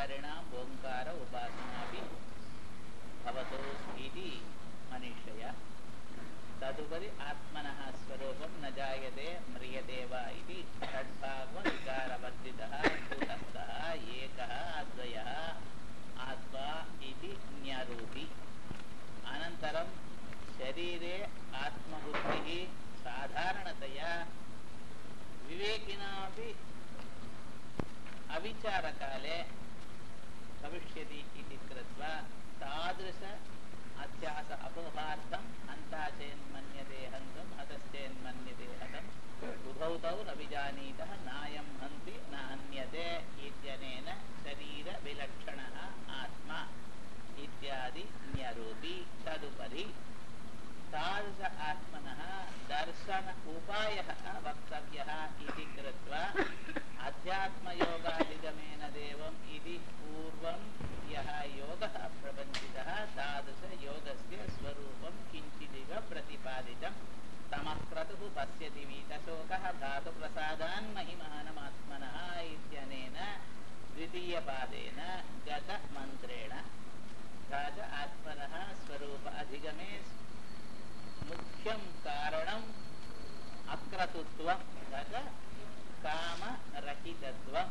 अधिकारिणाम् ओङ्कार उपासनापि भवतु इति मनीषया तदुपरि आत्मनः स्वरूपं न जायते म्रियते वा इति षड्भागविकारवर्जितः कूटस्थः एकः अद्वयः आत्मा इति न्यारूपि अनन्तरं शरीरे आत्मबुद्धिः साधारणतया विवेकिनापि अविचारकाले भविष्यति इति कृत्वा तादृश अध्यास अपोहार्थम् अन्ताचेन्मन्यते हन्तुम् हतश्चेन्मन्यते हतम् उभौ तौ न विजानीतः नायं हन्ति न हन्यते इत्यनेन शरीरविलक्षणः आत्मा इत्यादि न्यरूपी तदुपरि तादृश आत्मनः दर्शन उपायः वक्तव्यः इति कृत्वा अध्यात्मयोगाधिगमेन देवम् इति पूर्वं यः योगः प्रबन्धितः तादृशयोगस्य स्वरूपं किञ्चिदिव प्रतिपादितं तमः क्रतुः पश्यति वीतशोकः धातुप्रसादान् महिमानमात्मनः इत्यनेन द्वितीयपादेन गतमन्त्रेण तथा च आत्मनः स्वरूप अधिगमे मुख्यं कारणम् अक्रतुत्वं तत् कामरहितत्वं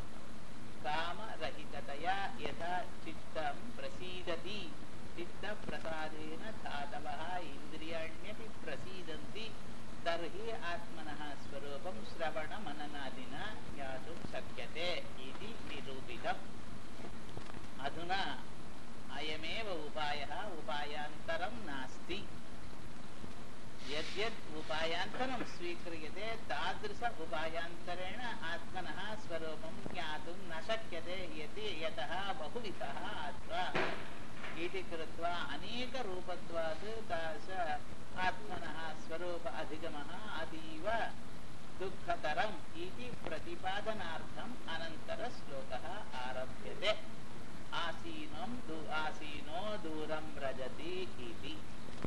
कामरहिततया यथा चित्तं प्रसीदति चित्तप्रसादेन धातवः इन्द्रियाण्यपि प्रसीदन्ति तर्हि आत्मनः स्वरूपं श्रवणमननादिना ज्ञातुं शक्यते इति निरूपितम् अधुना अयमेव उपायः उपायान्तरं नास्ति यद्यद् उपायान्तरं स्वीक्रियते तादृश उपायान्तरेण आत्मनः स्वरूपं ज्ञातुं न शक्यते यदि यतः बहुविधः आत्मा इति कृत्वा अनेकरूपत्वात् तादृश आत्मनः स्वरूप अधिगमः अतीव दुःखतरम् इति प्रतिपादनार्थम् अनन्तरश्लोकः आरभ्यते आसीनं दू आसीनो दूरं व्रजति इति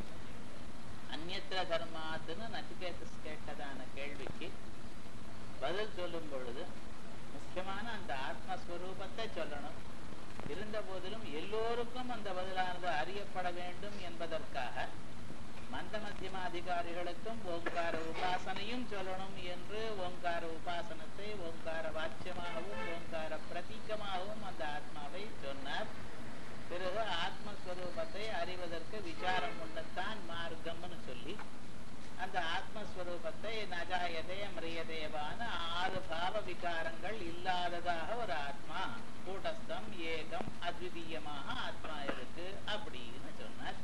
அந்நத்திர தர்மாத்துன்னு நச்சிகேதஸ் கேட்டதான கேள்விக்கு பதில் சொல்லும் பொழுது முக்கியமான அந்த ஆத்மஸ்வரூபத்தை சொல்லணும் இருந்த போதிலும் எல்லோருக்கும் அந்த பதிலானது அறியப்பட வேண்டும் என்பதற்காக மந்த மத்தியம அதிகாரிகளுக்கும் ஓங்கார உபாசனையும் சொல்லணும் என்று ஓங்கார உபாசனத்தை ஓங்கார வாக்கியமாகவும் ஓங்கார பிரதீகமாகவும் அந்த ஆத்மாவை சொன்னார் பிறகு ஆத்மஸ்வரூபத்தை அறிவதற்கு விசாரம் கொண்டத்தான் மார்க்கம்னு சொல்லி அந்த ஆத்மஸ்வரூபத்தை நஜாயதே மிரியதேவான ஆறு பாவ விகாரங்கள் இல்லாததாக ஒரு ஆத்மா கூட்டஸ்தம் ஏகம் அத்விதீயமாக ஆத்மா இருக்கு அப்படின்னு சொன்னார்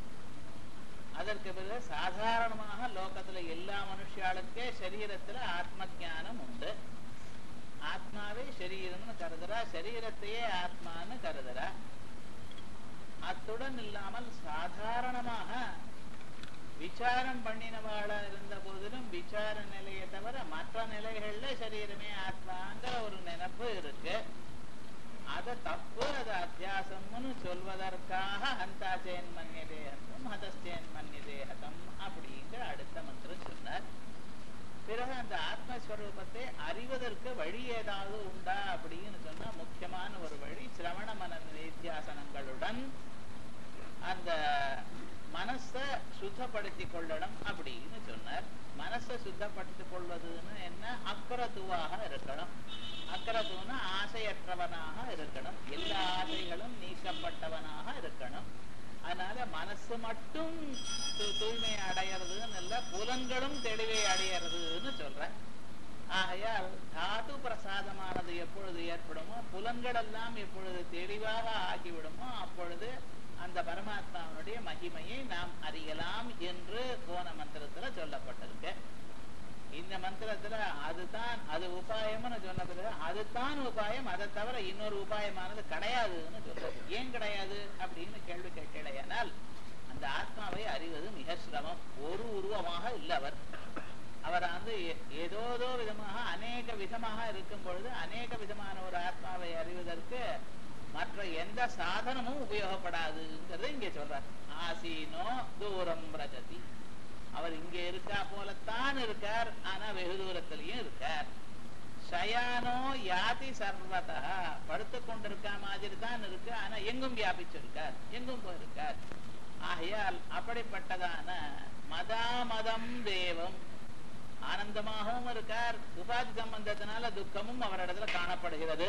அதற்கு பிறகு சாதாரணமாக லோகத்துல எல்லா மனுஷாளுக்கே சரீரத்துல ஆத்ம ஜானம் உண்டு ஆத்மாவே சரீரம்னு கருதுறா சரீரத்தையே ஆத்மான்னு கருதுறா அத்துடன் இல்லாமல் சாதாரணமாக விசாரம் பண்ணினவாளா இருந்த போதிலும் விசார நிலையை தவிர மற்ற நிலைகள்ல சரீரமே ஆத்மாங்கிற ஒரு நினைப்பு இருக்கு அத தப்பு அது அத்தியாசம்னு சொல்வதற்காக ஹந்தாச்சேன் மன்யதேகம் ஹதஸ்தேன் மன்யதேகம் அப்படிங்கிற அடுத்த மந்திரம் சொன்னார் பிறகு அந்த ஆத்மஸ்வரூபத்தை அறிவதற்கு வழி ஏதாவது உண்டா அப்படின்னு சொன்னா முக்கியமான ஒரு வழி சிரவண மன நித்தியாசனங்களுடன் அந்த மனசை சுத்தப்படுத்தி கொள்ளணும் அப்படின்னு சொன்னார் மனசை சுத்தப்படுத்திக் கொள்வதுன்னு என்ன அக்கரத்துவாக இருக்கணும் அக்கரத்துவனா ஆசையற்றவனாக இருக்கணும் எல்லா ஆசைகளும் நீக்கப்பட்டவனாக இருக்கணும் அதனால மனசு மட்டும் தூய்மை அடையிறதுன்னு இல்ல புலன்களும் தெளிவை அடையிறதுன்னு சொல்ற ஆகையால் தாது பிரசாதமானது எப்பொழுது ஏற்படுமோ புலன்கள் எல்லாம் எப்பொழுது தெளிவாக ஆகிவிடுமோ அப்பொழுது அந்த பரமாத்மாவனுடைய மகிமையை நாம் அறியலாம் என்று போன மந்திரத்துல சொல்லப்பட்டிருக்கு இந்த மந்திரத்துல அதுதான் அது உபாயம்னு சொன்ன பிறகு அதுதான் உபாயம் அதை தவிர இன்னொரு உபாயமானது கிடையாதுன்னு சொல்றது ஏன் கிடையாது அப்படின்னு கேள்வி கேட்கலையானால் அந்த ஆத்மாவை அறிவது மிக சிரமம் ஒரு உருவமாக இல்லை அவர் அவர் வந்து ஏதோதோ விதமாக அநேக விதமாக இருக்கும் பொழுது அநேக விதமான ஒரு ஆத்மாவை அறிவதற்கு மற்ற எந்த சாதனமும் உபயோகப்படாதுங்கிறத இங்க சொல்றார் ஆசீனோ தூரம் பிரஜதி அவர் இங்க இருக்கா போலத்தான் இருக்கார் ஆனா வெகு தூரத்திலையும் இருக்கார் சயானோ யாதி சர்வதா படுத்து கொண்டிருக்க மாதிரி தான் இருக்கு ஆனா எங்கும் வியாபிச்சிருக்கார் எங்கும் போயிருக்கார் ஆகையால் அப்படிப்பட்டதான மதாமதம் தேவம் ஆனந்தமாகவும் இருக்கார் உபாதி சம்பந்தத்தினால துக்கமும் அவரிடத்துல காணப்படுகிறது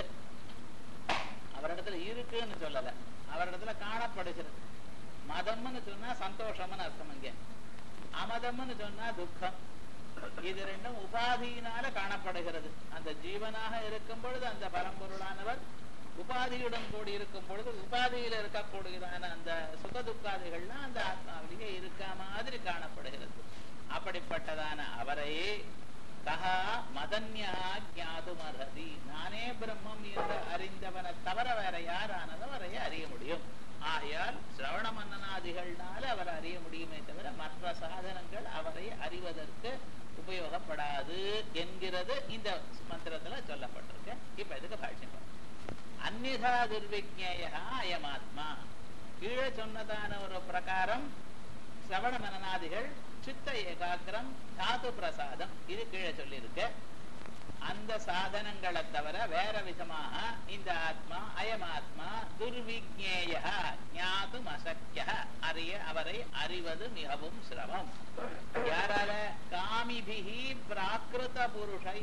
அவரிடத்துல இருக்குன்னு சொல்லல அவரிடத்துல காணப்படுகிறது மதம்னு சொன்னா சந்தோஷம்னு அர்த்தம் இங்க அமதம்னு சொன்னா துக்கம் இது ரெண்டும் உபாதியினால காணப்படுகிறது அந்த ஜீவனாக இருக்கும் பொழுது அந்த பரம்பொருளானவர் உபாதியுடன் கூடி இருக்கும் பொழுது உபாதியில் இருக்கக்கூடியதான அந்த சுக துக்காதிகள்லாம் அந்த ஆத்மாவிலேயே இருக்க மாதிரி காணப்படுகிறது அப்படிப்பட்டதான அவரை கஹா மதன்யா ஞாதும் அர்ஹதி நானே பிரம்மம் என்று அறிந்தவனை தவிர வேற யாரானதோ அவரை அறிய முடியும் ஆகையால் சிரவண மன்னனாதிகள்னால அவர் அறிய முடியுமே தவிர மற்ற சாதனங்கள் அவரை அறிவதற்கு உபயோகப்படாது என்கிறது இந்த மந்திரத்துல சொல்லப்பட்டிருக்கு இப்ப இதுக்கு பாஷ்யம் அந்நிதா துர்விஜேய அயமாத்மா கீழே சொன்னதான ஒரு பிரகாரம் சிரவண மனநாதிகள் சித்த ஏகாகிரம் தாது பிரசாதம் இது கீழே சொல்லியிருக்கு அந்த சாதனங்களை தவிர வேற விதமாக இந்த ஆத்மா அயமாத்மா துர்விஜேய ஞாதும் அசக்கிய அறிய அவரை அறிவது மிகவும் சிரமம் யாரால காமிபிகி பிராகிருத புருஷை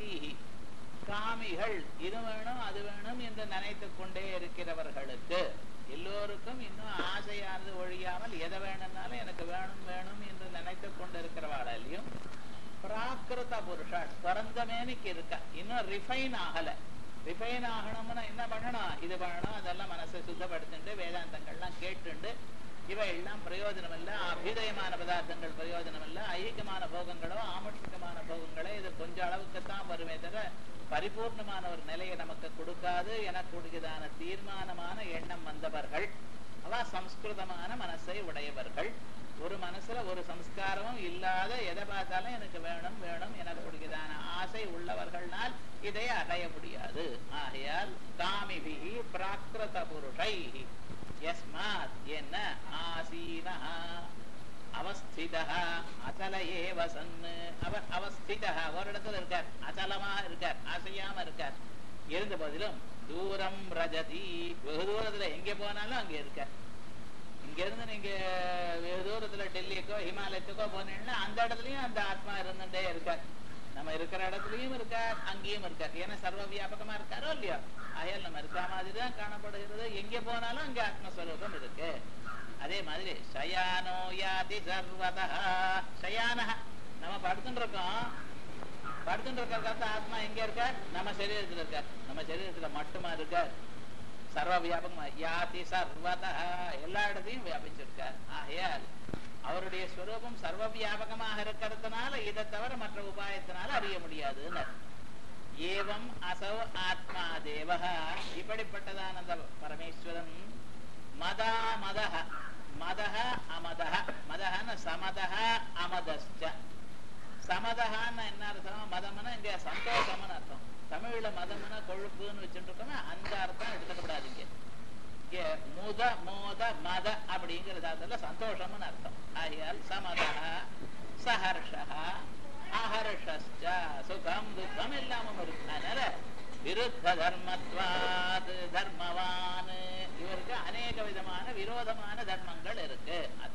காமிகள் இது வேணும் அது வேணும் என்று நினைத்துக் கொண்டே இருக்கிறவர்களுக்கு எல்லோருக்கும் இன்னும் ஆசையானது ஒழியாமல் எதை வேணும்னாலும் எனக்கு வேணும் வேணும் என்று நினைத்துக் கொண்டிருக்கிறவாளையும் பிராகிருத புருஷாள் பிறந்த மேனிக்கு இருக்க இன்னும் ரிஃபைன் ஆகல ரிஃபைன் ஆகணும்னா என்ன பண்ணணும் இது பண்ணணும் அதெல்லாம் மனசை சுத்தப்படுத்திட்டு வேதாந்தங்கள்லாம் கேட்டுண்டு இவை எல்லாம் பிரயோஜனம் இல்ல அபிதயமான பதார்த்தங்கள் பிரயோஜனம் இல்ல ஐகிகமான போகங்களோ ஆமுஷ்மிகமான போகங்களோ இது கொஞ்ச அளவுக்குத்தான் வருமே தவிர பரிபூர்ணமான ஒரு நிலையை நமக்கு கொடுக்காது எனக்கூடியதான தீர்மானமான எண்ணம் வந்தவர்கள் அவ சம்ஸ்கிருதமான மனசை உடையவர்கள் ஒரு மனசுல ஒரு சம்ஸ்காரமும் இல்லாத எதை பார்த்தாலும் எனக்கு வேணும் வேணும் எனக்கூடியதான ஆசை உள்ளவர்கள்னால் இதை அடைய முடியாது ஆகையால் காமிபிகி பிராகிருத புருஷை யஸ்மாத் என்ன ஆசீனா அவஸ்திதா அச்சல ஏவ சன்னு அவர் அவஸ்திதா ஒரு இடத்துல இருக்கார் அச்சலமா இருக்கார் அசையாம இருக்கார் இருந்த போதிலும் தூரம் ரஜதி வெகு தூரத்துல எங்க போனாலும் அங்க இருக்கார் இங்க இருந்து நீங்க வெகு தூரத்துல டெல்லிக்கோ ஹிமாலயத்துக்கோ போனீங்கன்னா அந்த இடத்துலயும் அந்த ஆத்மா இருந்துட்டே இருக்கார் நம்ம இருக்கிற இடத்துலயும் இருக்கார் அங்கேயும் இருக்கார் ஏன்னா சர்வ வியாபகமா இருக்காரோ இல்லையோ ஆயால் நம்ம இருக்க மாதிரி தான் காணப்படுகிறது எங்க போனாலும் அங்க ஆத்மஸ்வரூபம் இருக்கு அதே மாதிரி சயானோ யாதி சர்வதா சயானஹ நம்ம படுத்துட்டு இருக்கோம் படுத்துட்டு இருக்கிற ஆத்மா எங்க இருக்கார் நம்ம சரீரத்துல இருக்கார் நம்ம சரீரத்துல மட்டுமா இருக்கார் சர்வ வியாபகமா யாதி சர்வதா எல்லா இடத்தையும் வியாபிச்சிருக்கார் ஆகையால் அவருடைய ஸ்வரூபம் சர்வ வியாபகமாக இருக்கிறதுனால இதை தவிர மற்ற உபாயத்தினால அறிய முடியாதுன்னு ஏவம் அசௌ ஆத்மா தேவக இப்படிப்பட்டதான அந்த பரமேஸ்வரன் மதா மதஹ மதஹ அமதஹ மதஹன சமதஹ அமதஸ்ச சமதஹான்னு என்ன அர்த்தம் மதம்னா இங்க சந்தோஷம்னு அர்த்தம் தமிழ்ல மதம்னா கொழுப்புன்னு வச்சுட்டு இருக்கோமே அந்த அர்த்தம் எடுத்துக்கப்படாதீங்க இங்க முத மோத மத அப்படிங்கிறது அதுல சந்தோஷம்னு அர்த்தம் ஆகையால் சமதஹ சஹர்ஷா அஹர்ஷஸ்ச சுகம் துக்கம் எல்லாமும் இருக்கு அதனால விருத்த தர்மத்வாத் தர்மவான் இவருக்கு அநேக விதமான விரோதமான தர்மங்கள் இருக்கு அத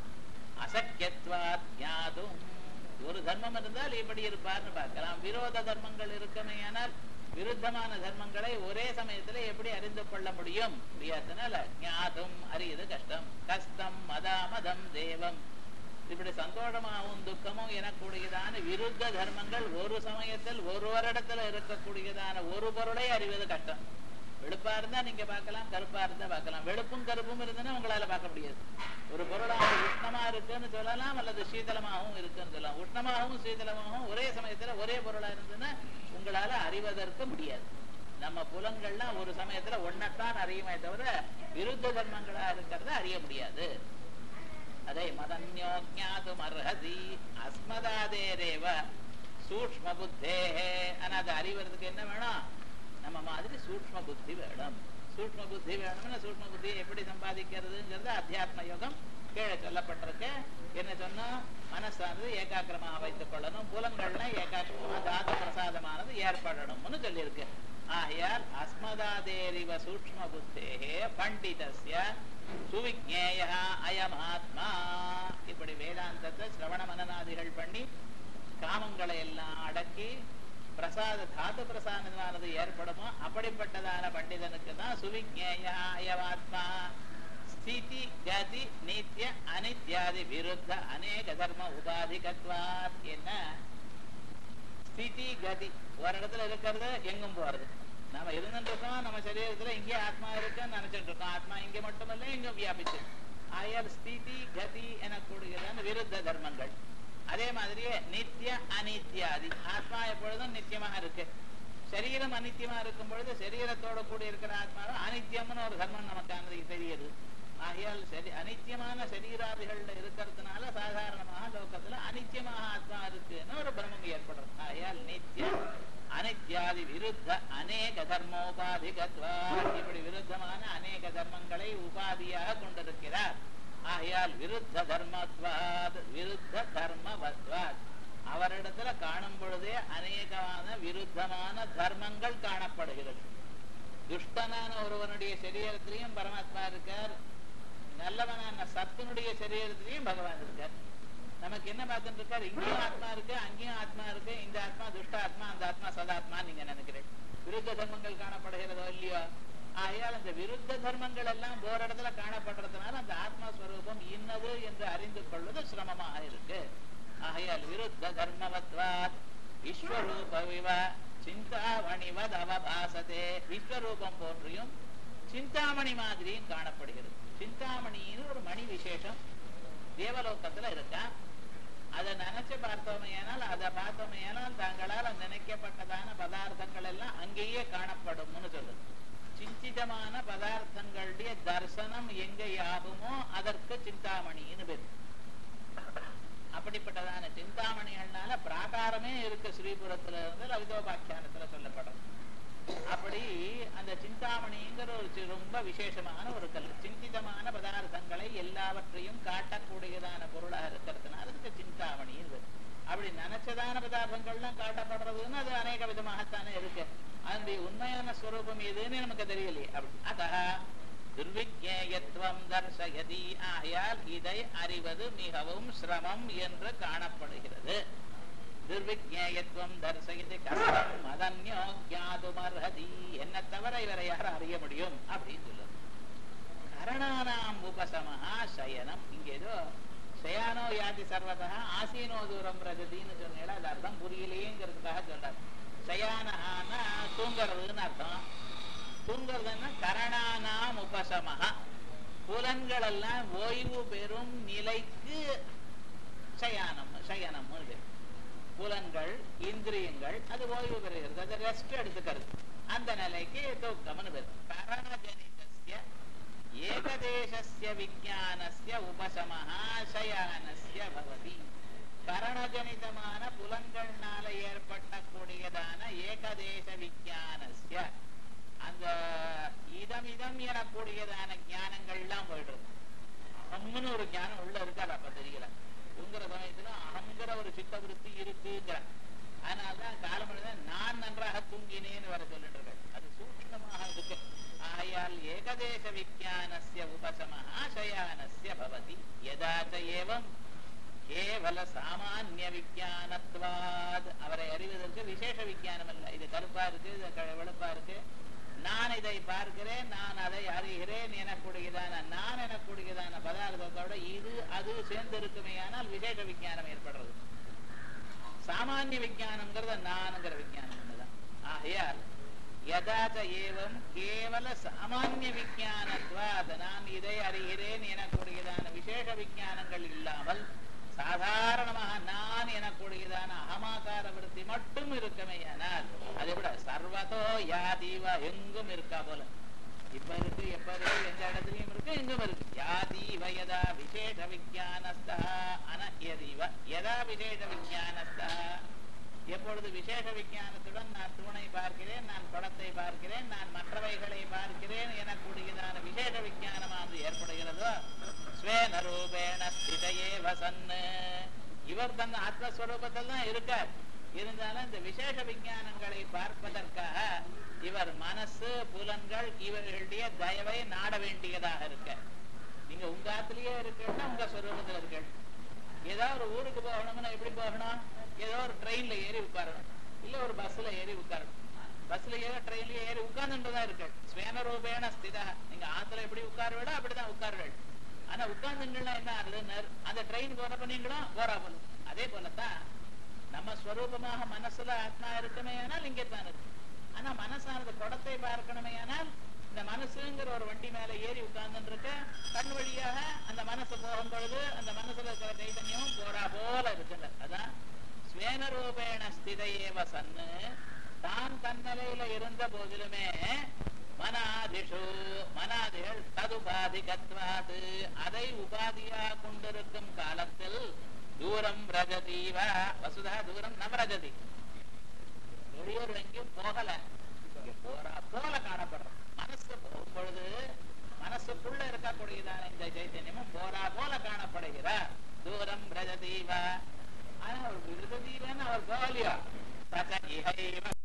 அசக்கியத்வாத் ஞாதும் ஒரு தர்மம் இருந்தால் இப்படி இருப்பார்னு பார்க்கலாம் விரோத தர்மங்கள் இருக்குமே ஆனால் விருத்தமான தர்மங்களை ஒரே சமயத்துல எப்படி அறிந்து கொள்ள முடியும் முடியாதனால ஞாதும் அறியது கஷ்டம் கஷ்டம் மதாமதம் தேவம் இப்படி சந்தோஷமாகவும் துக்கமும் எனக்கூடியதான விருத்த தர்மங்கள் ஒரு சமயத்தில் ஒரு வருடத்துல இருக்கக்கூடியதான ஒரு பொருளை அறிவது கஷ்டம் வெளுப்பா இருந்தா நீங்க பார்க்கலாம் கருப்பா இருந்தா பார்க்கலாம் வெளுப்பும் கருப்பும் இருந்ததுன்னா உங்களால பார்க்க முடியாது ஒரு பொருளாக உஷ்ணமா இருக்குன்னு சொல்லலாம் அல்லது சீதளமாகவும் இருக்குன்னு சொல்லலாம் உஷ்ணமாகவும் சீதளமாகவும் ஒரே சமயத்துல ஒரே பொருளா இருந்ததுன்னா உங்களால அறிவதற்கு முடியாது நம்ம புலன்கள்லாம் ஒரு சமயத்துல ஒன்னத்தான் அறியுமே தவிர விருத்த தர்மங்களா இருக்கிறத அறிய முடியாது அதே மதன்யோ ஞாதும் அர்ஹதி அஸ்மதாதேரேவ சூக்ம புத்தே ஆனா அதை அறிவறதுக்கு என்ன வேணும் நம்ம மாதிரி சூக்ம புத்தி வேணும் சூக்ம புத்தி வேணும்னா சூக்ம புத்தியை எப்படி சம்பாதிக்கிறதுங்கிறது அத்தியாத்ம யோகம் கீழே சொல்லப்பட்டிருக்கு என்ன சொன்னா மனசானது ஏகாக்கிரமாக வைத்துக் கொள்ளணும் புலங்கள்ல ஏகாக்கிரமா தாது பிரசாதமானது ஏற்படணும்னு சொல்லியிருக்கு ஆகையால் அஸ்மதாதேரிவ சூக்ம புத்தேகே பண்டிதஸ்ய சுவிஜேய அயமாத்மா இப்படி வேதாந்தத்தை சிரவண மனநாதிகள் பண்ணி காமங்களை எல்லாம் அடக்கி பிரசாத தாது பிரசாதமானது ஏற்படுமோ அப்படிப்பட்டதான பண்டிதனுக்கு தான் சுவிஜேய அயமாத்மா ஸ்திதி கதி நித்திய அனித்யாதி விருத்த அநேக தர்ம உபாதிகத்வாத் என்ன ஸ்திதி கதி ஒரு இடத்துல இருக்கிறது எங்கும் போறது நாம இருந்துட்டு இருக்கோம் நம்ம சரீரத்துல இங்கே ஆத்மா இருக்குன்னு நினைச்சிட்டு இருக்கோம் ஆத்மா இங்க மட்டுமல்ல இங்கும் வியாபிச்சு ஆயால் ஸ்திதி கதி எனக்கூடியதான விருத்த தர்மங்கள் அதே மாதிரியே நித்திய அனித்யாதி ஆத்மா எப்பொழுதும் நித்தியமாக இருக்கு சரீரம் அனித்தியமா இருக்கும் பொழுது சரீரத்தோட கூட இருக்கிற ஆத்மாவை அனித்தியம்னு ஒரு தர்மம் நமக்கானது தெரியுது ஆகையால் சரி அனித்தியமான சரீராதிகள்ல இருக்கிறதுனால சாதாரணமாக லோகத்துல அனித்தியமாக ஆத்மா இருக்குன்னு ஒரு பிரமம் ஏற்படுறது ஆகையால் நித்திய அனித்யாதி விருத்த அநேக தர்மோபாதிகத்வா இப்படி விருத்தமான அநேக தர்மங்களை உபாதியாக கொண்டிருக்கிறார் ஆகையால் விருத்த தர்மத்வாத் விருத்த தர்மவத்வாத் அவரிடத்துல காணும் பொழுதே அநேகமான விருத்தமான தர்மங்கள் காணப்படுகிறது துஷ்டனான ஒருவனுடைய சரீரத்திலையும் பரமாத்மா இருக்கார் நல்லவனான சத்துனுடைய சரீரத்திலையும் பகவான் இருக்கார் நமக்கு என்ன பார்த்துட்டு இருக்காரு இங்கேயும் ஆத்மா இருக்கு அங்கேயும் ஆத்மா இருக்கு இந்த ஆத்மா துஷ்ட ஆத்மா அந்த ஆத்மா சதாத்மா நீங்க நினைக்கிறேன் விருத்த தர்மங்கள் காணப்படுகிறதோ இல்லையோ ஆகையால் அந்த விருத்த தர்மங்கள் எல்லாம் ஒரு இடத்துல காணப்படுறதுனால அந்த ஆத்மா ஸ்வரூபம் இன்னது என்று அறிந்து கொள்வது சிரமமாக இருக்கு ஆகையால் விருத்த தர்மவத்வாத் விஸ்வரூபவிவ சிந்தாமணிவத் அவபாசதே விஸ்வரூபம் போன்றியும் சிந்தாமணி மாதிரியும் காணப்படுகிறது சிந்தாமணின்னு ஒரு மணி விசேஷம் தேவலோகத்துல இருக்கா அதை நினைச்சு பார்த்தோமையானால் அதை பார்த்தோமையானால் தங்களால் நினைக்கப்பட்டதான பதார்த்தங்கள் எல்லாம் அங்கேயே காணப்படும்னு சொல்லுது சிந்திதமான பதார்த்தங்களுடைய தர்சனம் எங்க ஆகுமோ அதற்கு சிந்தாமணின்னு பேர் அப்படிப்பட்டதான சிந்தாமணிகள்னால பிராகாரமே இருக்கு ஸ்ரீபுரத்துல இருந்து லலிதோபாக்கியானத்துல சொல்லப்படும் அப்படி அந்த சிந்தாமணிங்கிற ஒரு சி- ரொம்ப விசேஷமான ஒரு கல் சிந்திதமான பதார்த்தங்களை எல்லாவற்றையும் காட்டக்கூடியதான பொருளாக இருக்கிறதுனால அதுக்கு சிந்தாமணி இருக்கு அப்படி நினைச்சதான பதார்த்தங்கள்லாம் காட்டப்படுறதுன்னு அது அநேக விதமாகத்தானே இருக்கு அதனுடைய உண்மையான ஸ்வரூபம் எதுன்னு நமக்கு தெரியலையே அப்படி அத துர்விஜேயத்துவம் தர்சயதி ஆகையால் இதை அறிவது மிகவும் சிரமம் என்று காணப்படுகிறது துர்விஜேயத்துவம் தர்சயதி கஷ்டம் அதன்யோ ஞாதுமர்ஹதி என்ன தவிர இவரை யாரும் அறிய முடியும் அப்படின்னு சொல்லுது கரணானாம் உபசமஹா சயனம் இங்க ஏதோ சயானோ யாதி சர்வதா ஆசீனோ தூரம் ரஜதின்னு சொன்னேன் அது அர்த்தம் புரியலையேங்கிறதுக்காக சொல்றாரு சயானஹானா தூங்குறதுன்னு அர்த்தம் தூங்குறதுன்னா கரணானாம் உபசமஹா புலன்கள் எல்லாம் ஓய்வு பெறும் நிலைக்கு சயானம் சயனம் புலன்கள் இந்திரியங்கள் அது ஓய்வு பெறுகிறது அது ரெஸ்ட் எடுத்துக்கிறது அந்த நிலைக்கு தூக்கம்னு பேர் கரணஜனிதஸ்ய ஏகதேசஸ்ய விஜானஸ்ய உபசமஹா சயானஸ்ய பவதி கரணஜனிதமான புலன்கள்னால ஏற்பட்டக்கூடியதான ஏகதேச விஜானஸ்ய அந்த இதம் இதம் எனக்கூடியதான ஞானங்கள்லாம் போயிடுறது அகம்னு ஒரு ஞானம் உள்ள இருக்காது அப்ப தெரியல தூங்குற சமயத்துல அகங்கிற ஒரு சித்த விருத்தி இருக்குங்கிற அதனாலதான் காலமணிதான் நான் நன்றாக தூங்கினேன்னு வர சொல்லிட்டு இருக்காரு அது சூக்ஷ்மமாக இருக்கு ஆயால் ஏகதேச விஜானஸ்ய உபசமஹா சயானஸ்ய பவதி யதாச்ச ஏவம் கேவல சாமானிய விஜானத்வாத் அவரை அறிவதற்கு விசேஷ விஜானம் அல்ல இது கருப்பா இருக்கு இது க- வெளுப்பா இருக்கு நான் இதை பார்க்கிறேன் நான் அதை அறிகிறேன் எனக்கூடியதான நான் எனக்கூடியதான பதார்த்தத்தோட இது அது சேர்ந்து இருக்குமே ஆனால் விசேஷ விஞ்ஞானம் ஏற்படுறது சாமானிய விஞ்ஞானம்ங்கிறத நான்ங்கிற விஞ்ஞானம் ஒண்ணுதான் ஆகையால் யதாச்ச ஏவம் கேவல சாமானிய விஞ்ஞானத்வாத் நான் இதை அறிகிறேன் எனக்கூடியதான விசேஷ விஞ்ஞானங்கள் இல்லாமல் சாதாரணமாக நான் எனக்கூடியதான அகமாகார விருத்தி மட்டும் இருக்குமேயானால் அதை விட சர்வதோ யாதீவ எங்கும் இருக்கா போல இப்ப இருக்கு எப்ப இருக்கு எந்த இடத்துலயும் இருக்கு எங்கும் இருக்கு யாதீவ யதா விசேஷ விஜானஸ்தா அன யதீவ யதா விசேஷ விஜானஸ்தா எப்பொழுது இப்பொழுது விசேஷ விஞ்ஞானத்துடன் நான் தூணை பார்க்கிறேன் நான் குடத்தை பார்க்கிறேன் நான் மற்றவைகளை பார்க்கிறேன் எனக்கூடியதான விசேஷ விஞ்ஞானமானது ஏற்படுகிறதோ ஸ்வேன ரூபேண ஸ்திதையே வசன்னு இவர் தன் ஆத்மஸ்வரூபத்தில் தான் இருக்கார் இருந்தாலும் இந்த விசேஷ விஞ்ஞானங்களை பார்ப்பதற்காக இவர் மனசு புலன்கள் இவர்களுடைய தயவை நாட வேண்டியதாக இருக்க நீங்க உங்க ஆத்திலேயே இருக்கீங்கன்னா உங்க ஸ்வரூபத்தில் இருக்கீங்க ஏதாவது ஒரு ஊருக்கு போகணும்னா எப்படி போகணும் ஏதோ ஒரு ட்ரெயின்ல ஏறி உட்காரணும் இல்ல ஒரு பஸ்ல ஏறி உட்காரணும் பஸ்ல ஏற ட்ரெயின்ல ஏறி உட்கார்ந்துட்டு தான் இருக்கு ஸ்வேன ரூபேண ஸ்திதா நீங்க ஆத்துல எப்படி உட்கார விட அப்படிதான் உட்காருகள் ஆனா உட்கார்ந்துங்களா என்ன ஆகுதுன்னு அந்த ட்ரெயின் போறப்ப நீங்களும் போறா போல அதே போலத்தான் நம்ம ஸ்வரூபமாக மனசுல ஆத்மா இருக்குமே ஆனால் இங்கே தான் இருக்கு ஆனா மனசானது குடத்தை பார்க்கணுமே ஆனால் இந்த மனசுங்கிற ஒரு வண்டி மேல ஏறி உட்கார்ந்துட்டு இருக்க கண் வழியாக அந்த மனசு போகும் பொழுது அந்த மனசுல இருக்கிற கைதன்யமும் போறா போல இருக்குல்ல அதான் ஸ்வேன ரூபேண ஸ்திதையேவ சன்னு தான் தன்னிலையில இருந்த போதிலுமே மனாதிஷு மனாதிகள் ததுபாதிகத்வாது அதை உபாதியா கொண்டிருக்கும் காலத்தில் தூரம் ரஜதீவ வசுதா தூரம் நம் ரஜதி வெளியூர் எங்கேயும் போகல இங்க போறா போல காணப்படுறோம் மனசு போகும் பொழுது மனசுக்குள்ள இருக்கக்கூடியதான இந்த சைத்தன்யமும் போறா போல காணப்படுகிறார் தூரம் ரஜதீவ ஆனா அவர் விருததீவன் அவர் போகலையா தக இகைவ